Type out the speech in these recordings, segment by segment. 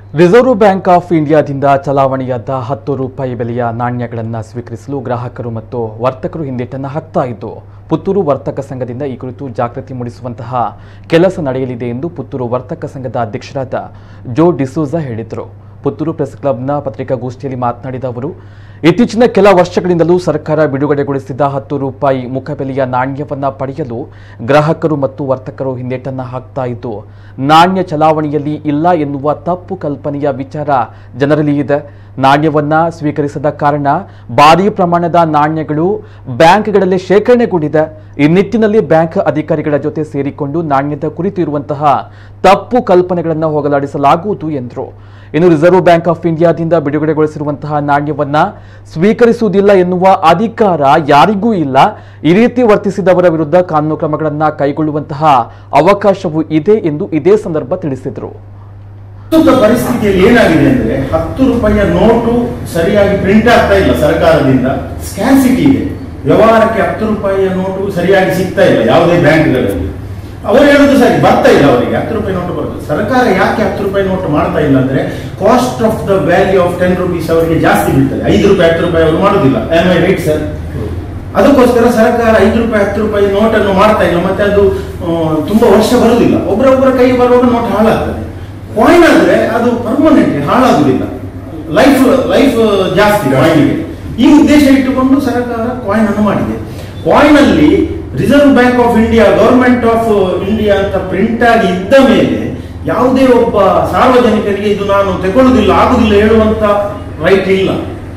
Reserve bank of ಇಂಡಿಯಾದಿಂದ ಚಲಾವಣೆಯಾದ ಹತ್ತು ರೂಪಾಯಿ ಬೆಲೆಯ ನಾಣ್ಯಗಳನ್ನು ಸ್ವೀಕರಿಸಲು ಗ್ರಾಹಕರು ಮತ್ತು ವರ್ತಕರು ಹಿಂದೇಟನ್ನು ಹಾಕ್ತಾ ಇದ್ದು ಪುತ್ತೂರು ವರ್ತಕ ಸಂಘದಿಂದ ಈ ಕುರಿತು ಜಾಗೃತಿ ಮೂಡಿಸುವಂತಹ ಕೆಲಸ ನಡೆಯಲಿದೆ ಎಂದು ಪುತ್ತೂರು ವರ್ತಕ ಸಂಘದ ಅಧ್ಯಕ್ಷರಾದ ಜೋ ಡಿಸೋಜಾ ಹೇಳಿದರು ಪುತ್ತೂರು ಪ್ರೆಸ್ ಕ್ಲಬ್ನ ಪತ್ರಿಕಾಗೋಷ್ಠಿಯಲ್ಲಿ ಮಾತನಾಡಿದ ಅವರು ಇತ್ತೀಚಿನ ಕೆಲ ವರ್ಷಗಳಿಂದಲೂ ಸರ್ಕಾರ ಬಿಡುಗಡೆಗೊಳಿಸಿದ ಹತ್ತು ರೂಪಾಯಿ ಮುಖಬೆಲೆಯ ನಾಣ್ಯವನ್ನ ಪಡೆಯಲು ಗ್ರಾಹಕರು ಮತ್ತು ವರ್ತಕರು ಹಿಂದೇಟನ್ನ ಹಾಕ್ತಾ ಇದ್ದು ನಾಣ್ಯ ಚಲಾವಣೆಯಲ್ಲಿ ಇಲ್ಲ ಎನ್ನುವ ತಪ್ಪು ಕಲ್ಪನೆಯ ವಿಚಾರ ಜನರಲ್ಲಿ ಇದೆ ನಾಣ್ಯವನ್ನ ಸ್ವೀಕರಿಸದ ಕಾರಣ ಭಾರೀ ಪ್ರಮಾಣದ ನಾಣ್ಯಗಳು ಬ್ಯಾಂಕ್ಗಳಲ್ಲಿ ಶೇಖರಣೆಗೊಂಡಿದೆ ಈ ನಿಟ್ಟಿನಲ್ಲಿ ಬ್ಯಾಂಕ್ ಅಧಿಕಾರಿಗಳ ಜೊತೆ ಸೇರಿಕೊಂಡು ನಾಣ್ಯದ ಕುರಿತು ಇರುವಂತಹ ತಪ್ಪು ಕಲ್ಪನೆಗಳನ್ನು ಹೋಗಲಾಡಿಸಲಾಗುವುದು ಎಂದರು ಇನ್ನು ರಿಸರ್ವ್ ಬ್ಯಾಂಕ್ ಆಫ್ ಇಂಡಿಯಾದಿಂದ ಬಿಡುಗಡೆಗೊಳಿಸಿರುವಂತಹ ನಾಣ್ಯವನ್ನ ಸ್ವೀಕರಿಸುವುದಿಲ್ಲ ಎನ್ನುವ ಅಧಿಕಾರ ಯಾರಿಗೂ ಇಲ್ಲ ಈ ರೀತಿ ವರ್ತಿಸಿದವರ ವಿರುದ್ಧ ಕಾನೂನು ಕ್ರಮಗಳನ್ನು ಕೈಗೊಳ್ಳುವಂತಹ ಅವಕಾಶವೂ ಇದೆ ಎಂದು ಇದೇ ಸಂದರ್ಭ ತಿಳಿಸಿದರು ಪ್ರಸ್ತುತ ಪರಿಸ್ಥಿತಿಯಲ್ಲಿ ಏನಾಗಿದೆ ಅಂದ್ರೆ ಹತ್ತು ರೂಪಾಯಿಯ ನೋಟು ಸರಿಯಾಗಿ ಪ್ರಿಂಟ್ ಆಗ್ತಾ ಇಲ್ಲ ಸರ್ಕಾರದಿಂದ ಸ್ಕ್ಯಾನ್ಸಿಟಿ ಇದೆ ವ್ಯವಹಾರಕ್ಕೆ ಹತ್ತು ರೂಪಾಯಿಯ ನೋಟು ಸರಿಯಾಗಿ ಸಿಗ್ತಾ ಇಲ್ಲ ಯಾವುದೇ ಬ್ಯಾಂಕ್ಗಳಲ್ಲಿ ಅವರು ಹೇಳುದು ಸರಿ ಬರ್ತಾ ಇಲ್ಲ ಅವರಿಗೆ ಹತ್ತು ರೂಪಾಯಿ ನೋಟು ಬರ್ತದೆ ಸರ್ಕಾರ ಯಾಕೆ ಹತ್ತು ರೂಪಾಯಿ ನೋಟು ಮಾಡ್ತಾ ಇಲ್ಲ ಅಂದ್ರೆ cost of the value of ten rupees ಅವರಿಗೆ ಜಾಸ್ತಿ ಬೀಳ್ತದೆ ಐದು ರೂಪಾಯಿ ಹತ್ತು ರೂಪಾಯಿ ಅವರು ಮಾಡುದಿಲ್ಲ ಐ ರೈಟ್ ಸರ್ ಅದಕ್ಕೋಸ್ಕರ ಸರ್ಕಾರ ಐದು ರೂಪಾಯಿ ಹತ್ತು ರೂಪಾಯಿ ನೋಟನ್ನು ಮಾಡ್ತಾ ಇಲ್ಲ ಮತ್ತೆ ಅದು ಆ, ತುಂಬಾ ವರ್ಷ ಬರುವುದಿಲ್ಲ ಒಬ್ಬರೊಬ್ಬರ ಕೈ ಬರುವಾಗ ನೋಟ್ ಹಾಳಾಗ್ತದೆ ಕಾಯಿನ್ ಆದ್ರೆ ಅದು ಪರ್ಮನೆಂಟ್ ಹಾಳಾಗುದಿಲ್ಲ ಲೈಫ್ ಲೈಫ್ ಜಾಸ್ತಿ ಕಾಯಿನ್ಗೆ ಈ ಉದ್ದೇಶ ಇಟ್ಟುಕೊಂಡು ಸರ್ಕಾರ ಕಾಯಿನ್ ಅನ್ನು ಮಾಡಿದೆ ಕಾಯಿನ್ ಅಲ್ಲಿ reserve bank of India government of India ಅಂತ ಪ್ರಿಂಟ್ ಆಗಿ ಇದ್ದ ಮೇಲೆ ಯಾವುದೇ ಒಬ್ಬ ಸಾರ್ವಜನಿಕರಿಗೆ ಇದು ನಾನು ತಗೊಳ್ಳುದಿಲ್ಲ ಆಗುದಿಲ್ಲ ಹೇಳುವಂತ ರೈಟ್ ಇಲ್ಲ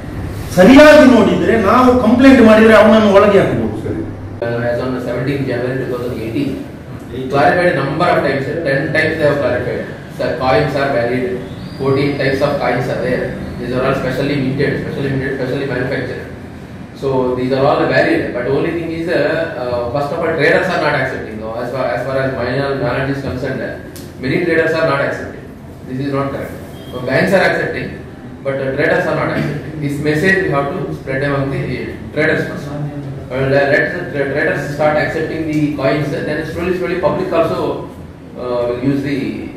ಸರಿಯಾಗಿ ನೋಡಿದ್ರೆ ನಾವು ಕಂಪ್ಲೇಂಟ್ ಮಾಡಿದ್ರೆ ಅವನನ್ನು ಒಳಗೆ ಹಾಕಬಹುದು Uh, as on 17th January 2018, he clarified a number of times, sir. 10 times they have clarified. Sir, coins are valid, 14 types of coins are there. These are all specially minted, specially minted, specially manufactured. So these are all valid, but only thing is, uh, uh, first of all, traders are not accepting. Now, as far as far as my knowledge is concerned, uh, many traders are not accepting. This is not correct. So banks are accepting, but uh, traders are not accepting. This message we have to spread among the traders first. Well, let the tra- traders start accepting the coins, then slowly, slowly public also uh, will use the